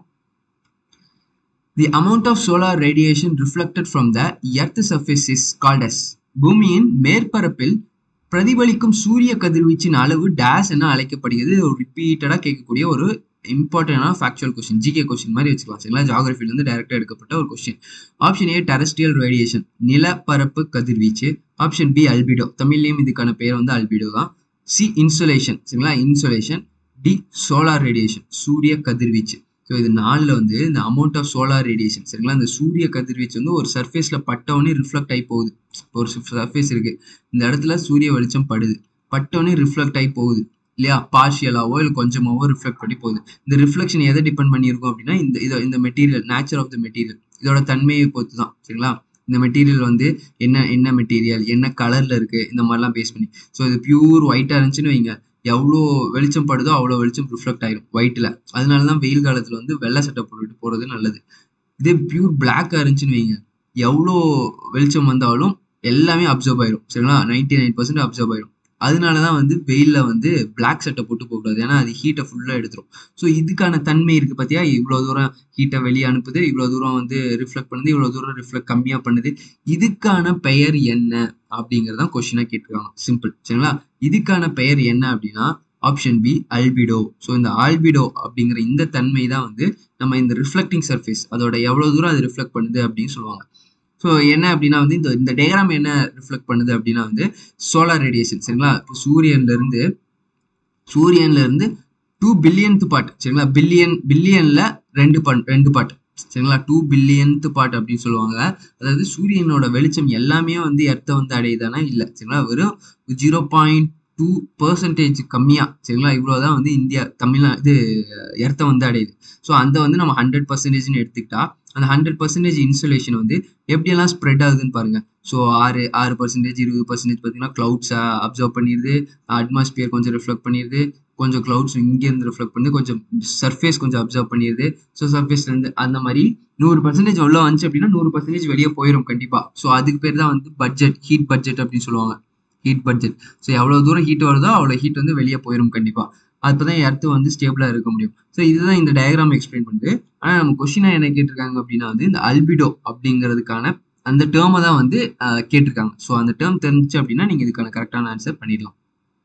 the amount of solar radiation reflected from the earth surface is called as பூமியின் மேற்பரப்பில் பிரதிபலிக்கும் சூரிய கதிர்வீச்சின் அளவு டேஸ் என அழைக்கப்படுகிறது ஒரு ரிப்பீட்டடாக கேட்கக்கூடிய ஒரு இம்பார்ட்டண்டான ஃபேக்சுவல் கொஸ்டின் ஜிகே கொஸ்டின் மாதிரி வச்சுக்கலாம் சரிங்களா ஜாகிரபிலேருந்து டைரக்டாக எடுக்கப்பட்ட ஒரு question option A terrestrial radiation நிலப்பரப்பு கதிர்வீச்சு ஆப்ஷன் பி அல்பிடோ தமிழ்லேயும் இதுக்கான பேர் வந்து அல்பிடோ தான் சி இன்சுலேஷன் சரிங்களா இன்சுலேஷன் டி சோலார் ரேடியேஷன் சூரிய கதிர்வீச்சு ஸோ இது நாலில் வந்து இந்த அமௌண்ட் ஆஃப் சோலார் ரேடியேஷன் சரிங்களா இந்த சூரிய கதிர்வீச்சு வந்து ஒரு சர்ஃபேஸில் பட்டவொடனே ரிஃப்ளெக்ட் ஆகி போகுது ஒரு சர்ஃபேஸ் இருக்குது இந்த இடத்துல சூரிய வெளிச்சம் படுது பட்டவொடனே ரிஃப்ளெக்ட் ஆகி போகுது இல்லையா பார்ஷியலாவோ இல்லை கொஞ்சமாவோ ரிஃப்ளெக்ட் பண்ணி போகுது இந்த ரிஃப்ளெக்ஷன் எதை டிபெண்ட் பண்ணியிருக்கும் அப்படின்னா இந்த இதோ இந்த material nature of the material இதோட தன்மையை பொறுத்து தான் சரிங்களா இந்த மெட்டீரியல் வந்து என்ன என்ன மெட்டீரியல் என்ன கலரில் இருக்குது இந்த மாதிரிலாம் பேஸ் பண்ணி ஸோ இது பியூர் ஒயிட்டாக இருந்துச்சுன்னு வைங்க எவ்வளோ வெளிச்சம் படுதோ அவ்வளோ வெளிச்சம் ரிஃப்ளெக்ட் ஆயிரும் ஒயிட்டில் அதனால தான் வெயில் காலத்தில் வந்து வெள்ளை சட்டை போட்டுட்டு போகிறது நல்லது இதே பியூர் பிளாக்காக இருந்துச்சுன்னு வைங்க எவ்வளோ வெளிச்சம் வந்தாலும் எல்லாமே அப்சர்வ் ஆயிரும் சரிங்களா நைன்டி நைன் பர்சன்ட் அப்சர்வ் ஆயிரும் அதனால தான் வந்து வெயிலில் வந்து பிளாக் சட்டை போட்டு போகக்கூடாது ஏன்னா அது ஹீட்டை ஃபுல்லாக எடுத்துரும் ஸோ இதுக்கான தன்மை இருக்குது பார்த்தியா இவ்வளோ தூரம் ஹீட்டை வெளியே அனுப்புது இவ்வளோ தூரம் வந்து ரிஃப்ளெக்ட் பண்ணுது இவ்வளோ தூரம் ரிஃப்ளெக்ட் கம்மியாக பண்ணுது இதுக்கான பெயர் என்ன அப்படிங்கிறதான் கொஷினாக கேட்டிருக்காங்க சிம்பிள் சரிங்களா இதுக்கான பெயர் என்ன அப்படின்னா ஆப்ஷன் பி அல்பிடோ ஸோ இந்த ஆல்பிடோ அப்படிங்கிற இந்த தன்மை தான் வந்து நம்ம இந்த ரிஃப்ளெக்டிங் சர்ஃபேஸ் அதோட எவ்வளோ தூரம் அது ரிஃப்ளெக்ட் பண்ணுது அப்படின்னு சொல்லுவாங்க ஸோ என்ன அப்படின்னா வந்து இந்த இந்த டயக்ராம் என்ன ரிஃப்ளெக்ட் பண்ணுது அப்படின்னா வந்து சோலார் ரேடியேஷன் சரிங்களா இப்போ சூரியன்லேருந்து சூரியன்லேருந்து டூ பில்லியன்த் பார்ட் சரிங்களா பில்லியன் பில்லியனில் ரெண்டு பண் ரெண்டு பார்ட் சரிங்களா டூ பில்லியன்த் பார்ட் அப்படின்னு சொல்லுவாங்க அதாவது சூரியனோட வெளிச்சம் எல்லாமே வந்து எர்த்தை வந்து அடையுதானா இல்லை சரிங்களா வெறும் ஜீரோ பாயிண்ட் டூ பர்சன்டேஜ் கம்மியாக சரிங்களா இவ்வளோ தான் வந்து இந்தியா தமிழ்நா இது எர்த்தை வந்து அடையுது ஸோ அந்த வந்து நம்ம ஹண்ட்ரட் பர்சன்டேஜ்னு எடுத்துக்கிட்டா அந்த ஹண்ட்ரட் பர்சன்டேஜ் இன்சுலேஷன் வந்து எப்படியெல்லாம் ஸ்ப்ரெட் ஆகுதுன்னு பாருங்க ஸோ ஆறு ஆறு பர்சன்டேஜ் இருபது பர்சன்டேஜ் பார்த்தீங்கன்னா க்ளவுட்ஸை அப்சர்வ் பண்ணிடுது அட்மாஸ்பியர் கொஞ்சம் ரிஃப்ளெக்ட் பண்ணிடுது கொஞ்சம் க்ளவுட்ஸ் இங்கேருந்து ரிஃப்ளெக்ட் பண்ணி கொஞ்சம் சர்ஃபேஸ் கொஞ்சம் அப்சர்வ் பண்ணிடுது ஸோ சர்ஃபேஸ்லேருந்து அந்த மாதிரி நூறு பர்சன்டேஜ் உள்ள வந்துச்சு அப்படின்னா நூறு பர்சன்டேஜ் வெளியே போயிடும் கண்டிப்பாக ஸோ அதுக்கு பேர் தான் வந்து பட்ஜெட் ஹீட் பட்ஜெட் அப்படின்னு சொல்லுவாங்க ஹீட் பட்ஜெட் ஸோ எவ்வளோ தூரம் ஹீட் வருதோ அவ்வளோ ஹீட் வந்து வெளியே போயிடும் கண்டிப்பாக அப்போ தான் எர்த்து வந்து ஸ்டேபிளாக இருக்க முடியும் ஸோ இதுதான் இந்த டயக்ராம் எக்ஸ்பிளைன் பண்ணுது ஆனால் நம்ம கொஷினாக என்ன கேட்டிருக்காங்க அப்படின்னா வந்து இந்த அல்பிடோ அப்படிங்கிறதுக்கான அந்த டேர்மை தான் வந்து கேட்டிருக்காங்க ஸோ அந்த டேர்ம் தெரிஞ்சிச்சு அப்படின்னா நீங்கள் இதுக்கான கரெக்டான ஆன்சர் பண்ணிடலாம்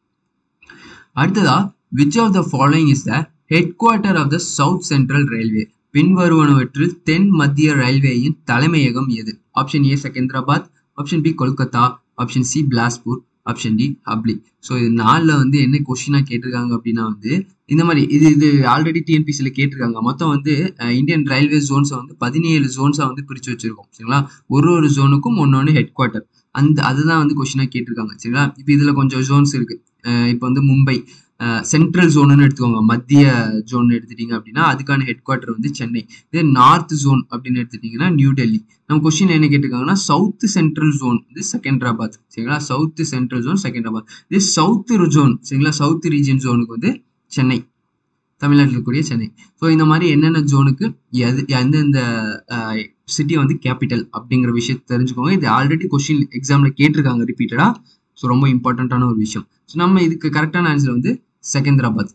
அடுத்ததா which of the following is the head quarter of the south central railway பின்வருவனவற்றில் தென் மத்திய ரயில்வேயின் தலைமையகம் எது option A Secunderabad option B Kolkata option C Bilaspur option D Hubli so இது நாலில் வந்து என்ன கொஷினாக கேட்டிருக்காங்க அப்படின்னா வந்து இந்த மாதிரி இது இது ஆல்ரெடி டிஎன்பிசியில் கேட்டிருக்காங்க மொத்தம் வந்து இந்தியன் ரயில்வே ஜோன்ஸை வந்து பதினேழு ஜோன்ஸாக வந்து பிரித்து வச்சிருக்கோம் சரிங்களா ஒரு ஒரு ஜோனுக்கும் ஒன்று ஒன்று ஹெட் குவார்ட்டர் அந்த அதுதான் வந்து கொஷினாக கேட்டிருக்காங்க சரிங்களா இப்போ இதில் கொஞ்சம் ஜோன்ஸ் இருக்குது இப்போ வந்து மும்பை சென்ட்ரல் ஜோனுன்னு எடுத்துக்கோங்க மத்திய ஜோன் எடுத்துட்டீங்க அப்படின்னா அதுக்கான ஹெட் குவார்ட்டர் வந்து சென்னை இதே நார்த் ஜோன் அப்படின்னு எடுத்துட்டீங்கன்னா நியூ டெல்லி நம்ம கொஸ்டின் என்ன கேட்டிருக்காங்கன்னா சவுத் சென்ட்ரல் ஜோன் வந்து செகண்டராபாத் சரிங்களா சவுத் சென்ட்ரல் ஜோன் செகண்டராபாத் இதே சவுத் ஜோன் சரிங்களா சவுத் ரீஜன் ஜோனுக்கு வந்து சென்னை தமிழ்நாட்டில் இருக்கக்கூடிய சென்னை ஸோ இந்த மாதிரி என்னென்ன ஜோனுக்கு எது எந்தெந்த சிட்டி வந்து கேபிட்டல் அப்படிங்கிற விஷயத்தை தெரிஞ்சுக்கோங்க இது ஆல்ரெடி கொஸ்டின் எக்ஸாமில் கேட்டிருக்காங்க ரிப்பீட்டடாக ஸோ ரொம்ப இம்பார்ட்டண்ட்டான ஒரு விஷயம் ஸோ நம்ம இதுக்கு கரெக்டான ஆன்சர் வந்து செகந்திராபாத்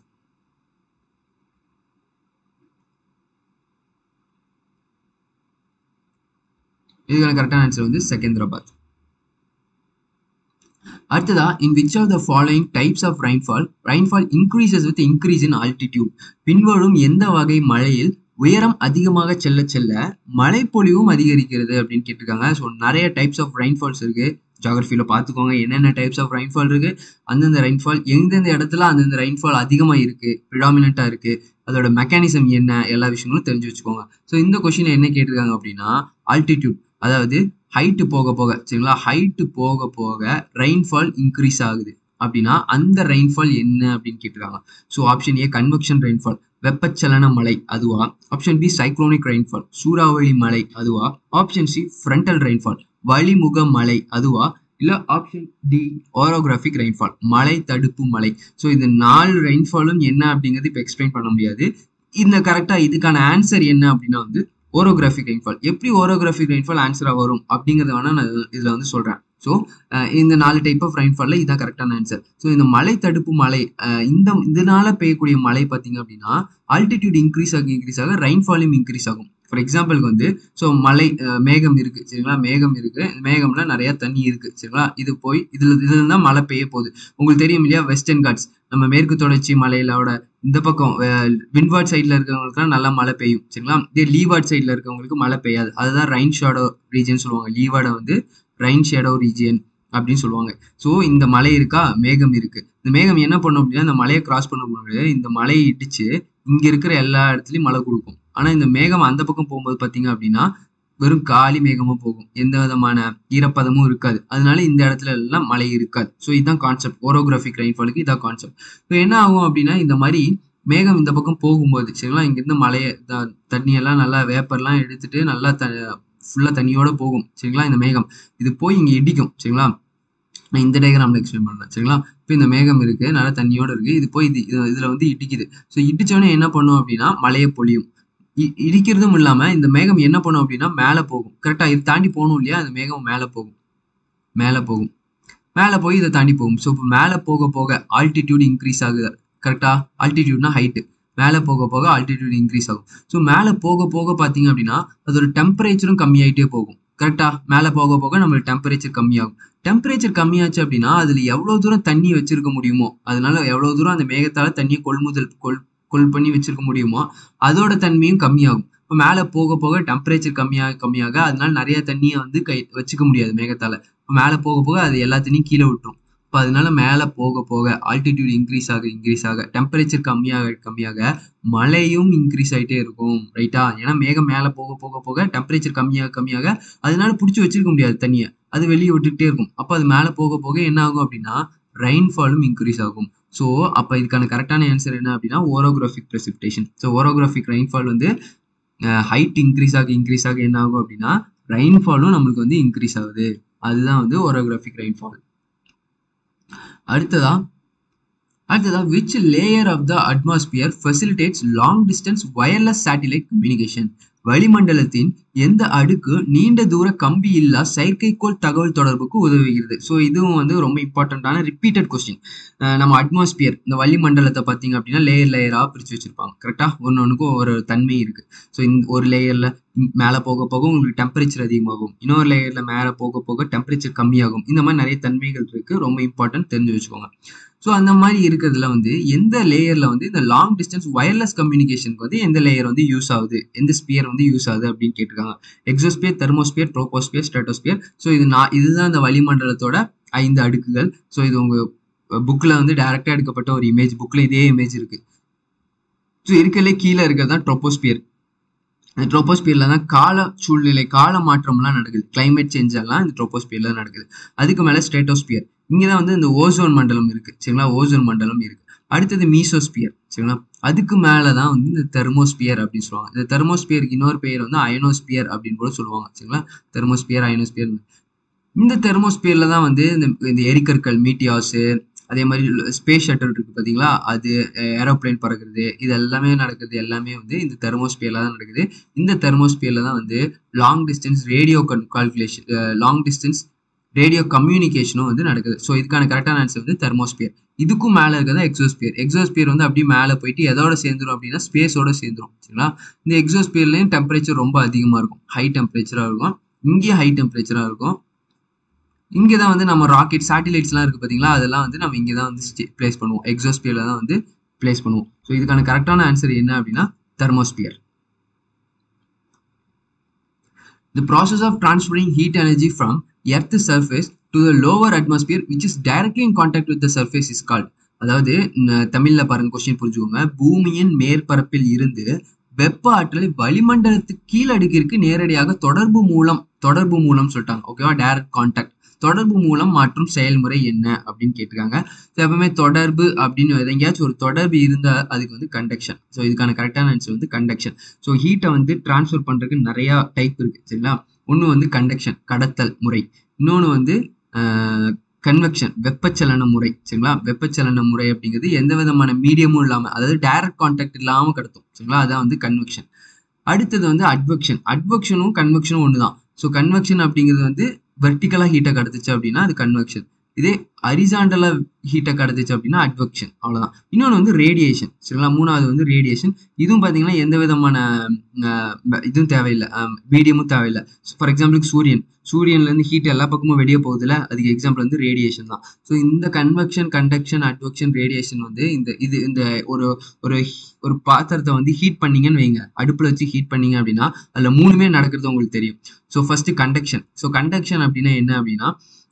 இதுக்கான கரெக்டான ஆன்சர் வந்து செகந்திராபாத் அடுத்ததா in which of the following types of rainfall rainfall increases with increase in altitude பின்வரும் எந்த வகை மழையில் உயரம் அதிகமாக செல்ல செல்ல மழைப்பொழிவும் அதிகரிக்கிறது அப்படின்னு கேட்டிருக்காங்க ஸோ நிறைய டைப்ஸ் ஆஃப் ரெயின்ஃபால்ஸ் இருக்கு ஜாகிரஃபியில் பார்த்துக்கோங்க என்னென்ன டைப்ஸ் ஆஃப் ரெயின்ஃபால் இருக்கு அந்தந்த ரெயின்ஃபால் எந்தெந்த இடத்துல அந்தந்த ரெயின்ஃபால் அதிகமாக இருக்கு ப்ரிடாமினண்ட்டாக இருக்கு அதோட மெக்கானிசம் என்ன எல்லா விஷயங்களும் தெரிஞ்சு வச்சுக்கோங்க ஸோ இந்த கொஷின் என்ன கேட்டிருக்காங்க அப்படின்னா ஆல்டிடியூட் அதாவது ஹைட்டு போக போக சரிங்களா ஹைட்டு போக போக ரெயின்ஃபால் இன்க்ரீஸ் ஆகுது அப்படின்னா அந்த ரெயின்ஃபால் என்ன அப்படின்னு கேட்டிருக்காங்க so option A convection rainfall வெப்பச்சலன மழை அதுவா ஆப்ஷன் பி சைக்ளோனிக் ரெயின்ஃபால் சூறாவளி மழை அதுவா ஆப்ஷன் சி ஃப்ரண்டல் ரெயின்ஃபால் வழிமுக மழை அதுவா இல்ல ஆப்ஷன் டி ஓரோகிராஃபிக் ரெயின்ஃபால் மழை தடுப்பு மழை ஸோ இந்த நாலு ரெயின்ஃபாலும் என்ன அப்படிங்கிறது இப்போ எக்ஸ்பிளைன் பண்ண முடியாது இந்த கரெக்டா இதுக்கான ஆன்சர் என்ன அப்படின்னா வந்து ஓரோகிராஃபிக் ரெயின்ஃபால் எப்படி ஓரோகிராஃபிக் ரெயின்ஃபால் ஆன்சராக வரும் அப்படிங்கிறத வேணா நான் இதில் வந்து சொல்கிறேன் ஸோ இந்த நாலு டைப் ஆஃப் ரெயின்ஃபாலில் இதான் கரெக்டான ஆன்சர் ஸோ இந்த மலை தடுப்பு மலை இந்த இதனால பெய்யக்கூடிய மழை பார்த்தீங்க அப்படின்னா ஆல்டிடியூட் இன்க்ரீஸ் ஆக இன்க்ரீஸ் ஆக ரெயின்ஃபாலும் இன்க்ரீஸ் ஆகும் ஃபார் எக்ஸாம்பிளுக்கு வந்து ஸோ மலை மேகம் இருக்கு சரிங்களா மேகம் இருக்கு மேகம்ல நிறைய தண்ணி இருக்கு சரிங்களா இது போய் இதுல இதுல தான் மழை பெய்ய போகுது உங்களுக்கு தெரியும் இல்லையா வெஸ்டர்ன் காட்ஸ் நம்ம மேற்கு தொடர்ச்சி மலையிலோட இந்த பக்கம் விண்ட்வார்ட் சைட்ல இருக்கிறவங்களுக்குலாம் நல்லா மழை பெய்யும் சரிங்களா இதே லீவார்ட் சைட்ல இருக்கவங்களுக்கு மழை பெய்யாது அதுதான் ரைன் ஷேடோ ரீஜன் சொல்லுவாங்க லீவார்டை வந்து ரைன் ஷேடோ ரீஜியன் அப்படின்னு சொல்லுவாங்க ஸோ இந்த மலை இருக்கா மேகம் இருக்கு இந்த மேகம் என்ன பண்ணும் அப்படின்னா இந்த மலையை கிராஸ் பண்ணும்போது இந்த மலையை இடிச்சு இங்க இருக்கிற எல்லா இடத்துலயும் மழை கொடுக்கும் ஆனா இந்த மேகம் அந்த பக்கம் போகும்போது பாத்தீங்க அப்படின்னா வெறும் காலி மேகமா போகும் எந்த விதமான ஈரப்பதமும் இருக்காது அதனால இந்த இடத்துல எல்லாம் மழை இருக்காது ஸோ இதுதான் கான்செப்ட் ஓரோகிராஃபிக் ரெயின்ஃபாலுக்கு இதான் கான்செப்ட் இப்போ என்ன ஆகும் அப்படின்னா இந்த மாதிரி மேகம் இந்த பக்கம் போகும்போது சரிங்களா இங்கிருந்து மலையை தண்ணியெல்லாம் நல்லா வேப்பர்லாம் எடுத்துட்டு நல்லா த ஃபுல்லாக தண்ணியோட போகும் சரிங்களா இந்த மேகம் இது போய் இங்கே இடிக்கும் சரிங்களா நான் இந்த டயக்ராம்ல எக்ஸ்பிளைன் பண்ணுறேன் சரிங்களா இப்போ இந்த மேகம் இருக்கு நல்லா தண்ணியோட இருக்கு இது போய் இது இதுல வந்து இடிக்குது ஸோ இடிச்சோடனே என்ன பண்ணும் அப்படின்னா மழையை பொழியும் இடிக்கிறதும் இல்லாம இந்த மேகம் என்ன பண்ணும் அப்படின்னா மேலே போகும் கரெக்டா இது தாண்டி போகணும் இல்லையா அந்த மேகம் மேலே போகும் மேலே போகும் மேலே போய் இதை தாண்டி போகும் ஸோ இப்போ மேலே போக போக ஆல்டிடியூட் இன்க்ரீஸ் ஆகுது கரெக்டா ஆல்டிடியூட்னா ஹைட்டு மேலே போக போக ஆல்டிடியூட் இன்க்ரீஸ் ஆகும் ஸோ மேலே போக போக பார்த்தீங்க அப்படின்னா அதோட டெம்பரேச்சரும் கம்மியாயிட்டே போகும் கரெக்டா மேலே போக போக நம்மளுக்கு டெம்பரேச்சர் கம்மியாகும் டெம்பரேச்சர் கம்மியாச்சு அப்படின்னா அதில் எவ்வளோ தூரம் தண்ணி வச்சிருக்க முடியுமோ அதனால எவ்வளோ தூரம் அந்த மேகத்தால தண்ணியை கொள்முதல் கொள் கொள் பண்ணி வச்சிருக்க முடியுமோ அதோட தன்மையும் கம்மியாகும் இப்போ மேலே போக போக டெம்பரேச்சர் கம்மியாக கம்மியாக அதனால நிறைய தண்ணியை வந்து கை வச்சுக்க முடியாது மேகத்தால இப்போ மேலே போக போக அது எல்லா தண்ணியும் கீழே விட்டுரும் இப்போ அதனால மேலே போக போக ஆல்டிடியூட் இன்க்ரீஸ் ஆக இன்க்ரீஸ் ஆக டெம்பரேச்சர் கம்மியாக கம்மியாக மழையும் இன்க்ரீஸ் ஆகிட்டே இருக்கும் ரைட்டா ஏன்னா மேகம் மேலே போக போக போக டெம்பரேச்சர் கம்மியாக கம்மியாக அதனால பிடிச்சி வச்சிருக்க முடியாது தண்ணியை அது வெளியே விட்டுக்கிட்டே இருக்கும் அப்போ அது மேலே போக போக என்ன ஆகும் அப்படின்னா ரெயின்ஃபாலும் இன்க்ரீஸ் ஆகும் ஸோ அப்போ இதுக்கான கரெக்டான ஆன்சர் என்ன அப்படின்னா orographic precipitation so orographic rainfall வந்து ஹைட் இன்க்ரீஸ் ஆக இன்க்ரீஸ் ஆக என்ன ஆகும் அப்படின்னா ரெயின்ஃபாலும் நம்மளுக்கு வந்து இன்க்ரீஸ் ஆகுது அதுதான் வந்து ஓரோகிராஃபிக் ரெயின்ஃபால் அடுத்ததா அடுத்ததா which layer of the atmosphere facilitates long distance wireless satellite communication வளிமண்டலத்தின் எந்த அடுக்கு நீண்ட தூர கம்பி இல்லா செயற்கைக்கோள் தகவல் தொடர்புக்கு உதவுகிறது ஸோ இதுவும் வந்து ரொம்ப இம்பார்ட்டண்ட்டான ரிப்பீட்டட் கொஸ்டின் நம்ம அட்மாஸ்பியர் இந்த வளிமண்டலத்தை பார்த்தீங்க அப்படின்னா லேயர் லேயராக பிரித்து வச்சிருப்பாங்க கரெக்டாக ஒன்று ஒன்றுக்கும் ஒரு தன்மை இருக்குது ஸோ இந்த ஒரு லேயரில் மேலே போக போக உங்களுக்கு டெம்பரேச்சர் அதிகமாகும் இன்னொரு லேயரில் மேலே போக போக டெம்பரேச்சர் கம்மியாகும் இந்த மாதிரி நிறைய தன்மைகள் இருக்குது ரொம்ப இம்பார்ட்டன்ட் தெரிஞ்சு வச்சுக்கோங்க ஸோ அந்த மாதிரி இருக்கிறதுல வந்து எந்த லேயரில் வந்து இந்த லாங் டிஸ்டன்ஸ் வயர்லெஸ் கம்யூனிகேஷனுக்கு வந்து எந்த லேயர் வந்து யூஸ் ஆகுது எந்த ஸ்பியர் வந்து யூஸ் ஆகுது அப்படின்னு கேட்டிருக்காங்க exosphere thermosphere troposphere stratosphere so இது நான் இதுதான் இந்த வளிமண்டலத்தோட ஐந்து அடுக்குகள் ஸோ இது உங்கள் புக்கில் வந்து டைரெக்டாக எடுக்கப்பட்ட ஒரு இமேஜ் புக்கில் இதே இமேஜ் இருக்கு ஸோ இருக்கலே கீழே இருக்கிறது தான் ட்ரோப்போஸ்பியர் இந்த ட்ரோப்போஸ்பியரில் தான் கால சூழ்நிலை கால மாற்றம்லாம் நடக்குது கிளைமேட் சேஞ்ச் எல்லாம் இந்த ட்ரோப்போஸ்பியரில் தான் நடக்குது அதுக்கு மேலே ஸ்டேட்டோஸ்பியர் இங்கே தான் வந்து இந்த ஓசோன் மண்டலம் இருக்குது சரிங்களா ஓசோன் மண்டலம் இருக்குது அடுத்தது மீசோஸ்பியர் சரிங்களா அதுக்கு மேலே தான் வந்து இந்த தெர்மோஸ்பியர் அப்படின்னு சொல்லுவாங்க இந்த தெர்மோஸ்பியருக்கு இன்னொரு பேர் வந்து அயனோஸ்பியர் அப்படின்னு கூட சொல்லுவாங்க சரிங்களா தெர்மோஸ்பியர் அயனோஸ்பியர் இந்த தெர்மோஸ்பியரில் தான் வந்து இந்த இந்த எரிக்கற்கள் மீட்டியாஸு அதே மாதிரி ஸ்பேஸ் ஷட்டல் இருக்கு பார்த்தீங்களா அது ஏரோப்ளைன் பறக்கிறது இது எல்லாமே நடக்குது எல்லாமே வந்து இந்த தெர்மோஸ்பியரில் தான் நடக்குது இந்த தெர்மோஸ்பியரில் தான் வந்து long distance radio calculation long distance radio கம்யூனிகேஷனும் வந்து நடக்குது ஸோ இதுக்கான கரெக்டான ஆன்சர் வந்து தெர்மோஸ்பியர் இதுக்கும் மேலே இருக்கிறது எக்ஸோஸ்பியர் எக்ஸோஸ்பியர் வந்து அப்படியே மேலே போயிட்டு எதோட சேர்ந்துரும் அப்படின்னா ஸ்பேஸோட சேர்ந்துரும் சரிங்களா இந்த எக்ஸோஸ்பியர்லேயும் டெம்பரேச்சர் ரொம்ப அதிகமாக இருக்கும் ஹை டெம்பரேச்சராக இருக்கும் இங்கேயும் ஹை டெம்பரேச்சராக இருக்கும் இங்கே தான் வந்து நம்ம ராக்கெட் சேட்டிலைட்ஸ்லாம் இருக்குது பார்த்தீங்களா அதெல்லாம் வந்து நம்ம இங்கே தான் வந்து பிளேஸ் பண்ணுவோம் எக்ஸோஸ்பியரில் தான் வந்து பிளேஸ் பண்ணுவோம் ஸோ இதுக்கான கரெக்டான ஆன்சர் என்ன அப்படின்னா thermosphere The process of transferring heat energy from Earth's surface to the lower atmosphere which is directly in contact with the surface is called அதாவது தமிழ்ல பாருங்க கொஸ்டின் புரிஞ்சுக்கோங்க பூமியின் மேற்பரப்பில் இருந்து வெப்ப ஆற்றலை வளிமண்டலத்துக்கு கீழடுக்கிற்கு நேரடியாக தொடர்பு மூலம் தொடர்பு மூலம் சொல்லிட்டாங்க ஓகேவா டைரக்ட் கான்டாக்ட் தொடர்பு மூலம் மாற்றும் செயல்முறை என்ன அப்படின்னு கேட்டிருக்காங்க ஸோ எப்பவுமே தொடர்பு அப்படின்னு எங்கேயாச்சும் ஒரு தொடர்பு இருந்தால் அதுக்கு வந்து கண்டக்ஷன் ஸோ இதுக்கான கரெக்டான ஆன்சர் வந்து கண்டக்ஷன் ஸோ ஹீட்டை வந்து டிரான்ஸ்ஃபர் பண்ணுறதுக்கு நிறையா டைப் இருக்கு சரிங்களா ஒன்று வந்து கண்டக்ஷன் கடத்தல் முறை இன்னொன்று வந்து கன்வெக்ஷன் வெப்பச்சலன முறை சரிங்களா வெப்பச்சலன முறை அப்படிங்கிறது எந்த விதமான மீடியமும் இல்லாமல் அதாவது டைரக்ட் கான்டாக்ட் இல்லாமல் கடத்தும் சரிங்களா அதான் வந்து கன்வெக்ஷன் அடுத்தது வந்து அட்வெக்ஷன் அட்வெக்ஷனும் கன்வெக்ஷனும் ஒன்று தான் ஸோ கன்வெக்ஷன் அப்படிங்கிறது வந்து வெர்டிக்கலாக ஹீட்டை கடத்துச்சு அப்படின்னா அது கன்வெக்ஷன் இதே அரிசாண்டலாக ஹீட்டை கடத்துச்சு அப்படின்னா அட்வெக்ஷன் அவ்வளோதான் இன்னொன்று வந்து ரேடியேஷன் சரிங்களா மூணாவது வந்து ரேடியேஷன் இதுவும் பார்த்தீங்கன்னா எந்த விதமான இதுவும் தேவையில்லை மீடியமும் தேவையில்லை ஃபார் எக்ஸாம்பிளுக்கு சூரியன் சூரியன்லேருந்து ஹீட் எல்லா பக்கமும் வெளியே போகுதுல அதுக்கு எக்ஸாம்பிள் வந்து ரேடியேஷன் தான் ஸோ இந்த கன்வெக்ஷன் கண்டக்ஷன் அட்வெக்ஷன் ரேடியேஷன் வந்து இந்த இது இந்த ஒரு ஒரு ஒரு பாத்திரத்தை வந்து ஹீட் பண்ணீங்கன்னு வைங்க அடுப்பில் வச்சு ஹீட் பண்ணீங்க அப்படின்னா அதில் மூணுமே நடக்கிறது உங்களுக்கு தெரியும் so first conduction so conduction அப்படின்னா என்ன அப்படின்னா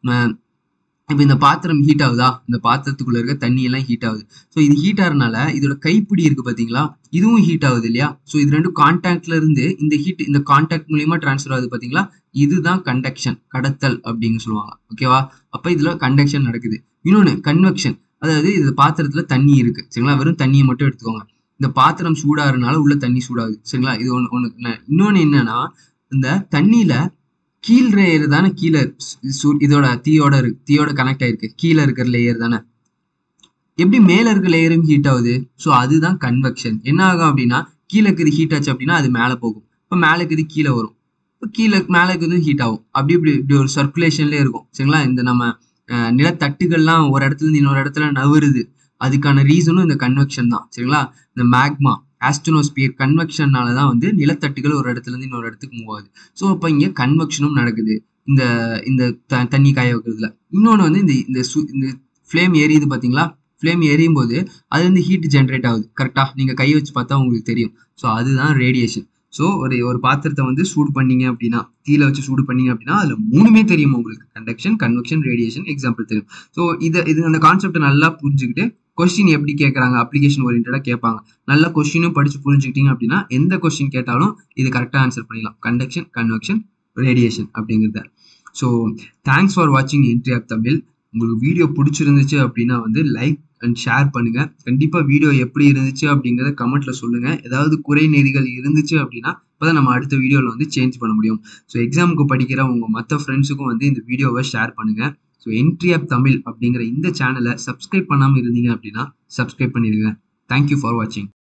இப்போ இந்த பாத்திரம் ஹீட் ஆகுதா இந்த பாத்திரத்துக்குள்ள இருக்க தண்ணி எல்லாம் ஹீட் ஆகுது ஸோ இது ஹீட் ஆகிறனால இதோட கைப்பிடி இருக்கு பார்த்தீங்களா இதுவும் ஹீட் ஆகுது இல்லையா ஸோ இது ரெண்டும் கான்டாக்ட்ல இருந்து இந்த ஹீட் இந்த கான்டாக்ட் மூலியமா டிரான்ஸ்ஃபர் ஆகுது பார்த்தீங்களா இதுதான் கண்டக்ஷன் கடத்தல் அப்படின்னு சொல்லுவாங்க ஓகேவா அப்போ இதுல கண்டக்ஷன் நடக்குது இன்னொன்று கன்வெக்ஷன் அதாவது இது பாத்திரத்துல தண்ணி இருக்கு சரிங்களா வெறும் தண்ணியை மட்டும் எடுத்துக்கோங்க இந்த பாத்திரம் சூடாகிறனால உள்ள தண்ணி சூடாகுது சரிங்களா இது ஒன்று ஒன்று இன்னொன்று என்னன்னா இந்த தண்ணியில கீழ் லேயர் தானே கீழே இதோட தீயோட இருக்கு தீயோட கனெக்ட் ஆயிருக்கு கீழே இருக்கிற லேயர் தானே எப்படி மேல இருக்க லேயரும் ஹீட் ஆகுது ஸோ அதுதான் கன்வெக்ஷன் என்ன ஆகும் அப்படின்னா கீழே இருக்குது ஹீட் ஆச்சு அப்படின்னா அது மேலே போகும் இப்போ மேலே இருக்குது கீழே வரும் இப்போ கீழே மேலே இருக்குது ஹீட் ஆகும் அப்படி இப்படி இப்படி ஒரு சர்க்குலேஷன்லேயே இருக்கும் சரிங்களா இந்த நம்ம நிலத்தட்டுகள்லாம் ஒரு இடத்துல இருந்து இன்னொரு இடத்துல நவருது அதுக்கான ரீசனும் இந்த கன்வெக்ஷன் தான் சரிங்களா இந்த மேக்மா ஆஸ்ட்ரோனோஸ்பியர் கன்வெக்ஷனால தான் வந்து நிலத்தட்டுகள் ஒரு இடத்துல இருந்து இன்னொரு இடத்துக்கு மூவ் ஆகுது ஸோ அப்போ இங்கே கன்வெக்ஷனும் நடக்குது இந்த இந்த த தண்ணி காய வைக்கிறதுல இன்னொன்று வந்து இந்த இந்த சு இந்த ஃப்ளேம் எரியுது பார்த்தீங்களா ஃப்ளேம் எரியும் போது அது வந்து ஹீட் ஜென்ரேட் ஆகுது கரெக்டாக நீங்கள் கை வச்சு பார்த்தா உங்களுக்கு தெரியும் ஸோ அதுதான் ரேடியேஷன் ஸோ ஒரு ஒரு பாத்திரத்தை வந்து சூடு பண்ணீங்க அப்படின்னா கீழே வச்சு சூடு பண்ணீங்க அப்படின்னா அதில் மூணுமே தெரியும் உங்களுக்கு கண்டக்ஷன் கன்வெக்ஷன் ரேடியேஷன் எக்ஸாம்பிள் தெரியும் ஸோ இதை இது அந்த கான்செப்டை நல்லா புரிஞ்சுக்கிட்டு கொஸ்டின் எப்படி கேட்குறாங்க அப்ளிகேஷன் ஓரியன்டாக கேட்பாங்க நல்ல கொஸ்டினும் படிச்சு புரிஞ்சுக்கிட்டீங்க அப்படின்னா எந்த கொஸ்டின் கேட்டாலும் இது கரெக்டாக ஆன்சர் பண்ணிடலாம் கண்டக்ஷன் கன்வெக்ஷன் ரேடியேஷன் அப்படிங்கிறத ஸோ தேங்க்ஸ் ஃபார் வாட்சிங் என்ட்ரி ஆப் தமிழ் உங்களுக்கு வீடியோ பிடிச்சிருந்துச்சு அப்படின்னா வந்து லைக் அண்ட் ஷேர் பண்ணுங்க கண்டிப்பாக வீடியோ எப்படி இருந்துச்சு அப்படிங்கிறத கமெண்ட்ல சொல்லுங்க ஏதாவது குறை நெறிகள் இருந்துச்சு அப்படின்னா அப்போதான் நம்ம அடுத்த வீடியோவில் வந்து சேஞ்ச் பண்ண முடியும் ஸோ எக்ஸாமுக்கு படிக்கிற உங்க மற்ற ஃப்ரெண்ட்ஸுக்கும் வந்து இந்த வீடியோவை ஷேர் பண்ணுங்க ஸோ என்ட்ரி ஆப் தமிழ் அப்படிங்கிற இந்த சேனலை சப்ஸ்கிரைப் பண்ணாமல் இருந்தீங்க அப்படின்னா சப்ஸ்கிரைப் பண்ணிடுங்க தேங்க்யூ ஃபார் வாட்சிங்